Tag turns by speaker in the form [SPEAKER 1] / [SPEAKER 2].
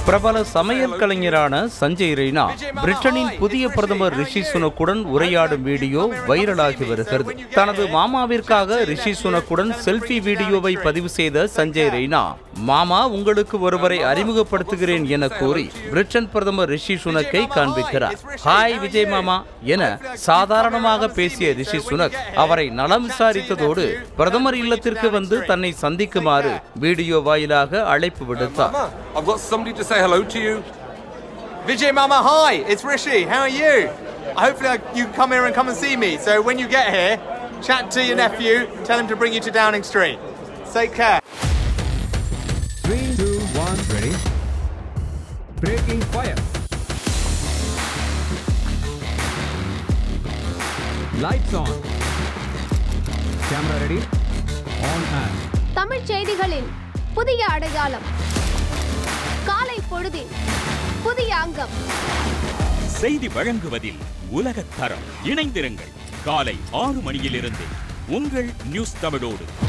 [SPEAKER 1] பிரபல சமையல் கலைஞரான சஞ்சய் ரெய்னா பிரிட்டனின் புதிய பிரதமர் ரிஷி சுனக்குடன் உரையாடும் வீடியோ வைரலாகி வருகிறது தனது மாமாவிற்காக ரிஷி சுனக்குடன் செல்ஃபி வீடியோவை பதிவு செய்த சஞ்சய் ரெய்னா மாமா உங்களுக்கு ஒருவரை அறிமுகப்படுத்துகிறேன் என கூறி பிரிட்டன் பிரதமர் ரிஷி சுனக்கை காண்பிக்கிறார் ஹாய் விஜய் மாமா என சாதாரணமாக பேசிய ரிஷி சுனக் அவரை நலம் விசாரித்ததோடு பிரதமர் இல்லத்திற்கு வந்து தன்னை சந்திக்குமாறு வீடியோ வாயிலாக அழைப்பு விடுத்தார்
[SPEAKER 2] Mama, I've got somebody to say hello to you.
[SPEAKER 3] Vijay Mama, hi, it's Rishi. How are you? Hopefully, I, you come here and come and see me. So when you get here, chat to your nephew, tell him to bring you to Downing Street. Take care.
[SPEAKER 4] Three, two, one, ready. Breaking fire. Lights on. Camera ready. On and.
[SPEAKER 5] Tamil செய்திகளின் புதிய அடையாளம் காலை பொழுதின் புதிய அங்கம்
[SPEAKER 6] செய்தி வழங்குவதில் உலகத் தரம் இணைந்திருங்கள் காலை ஆறு மணியிலிருந்து உங்கள் நியூஸ் தமிழோடு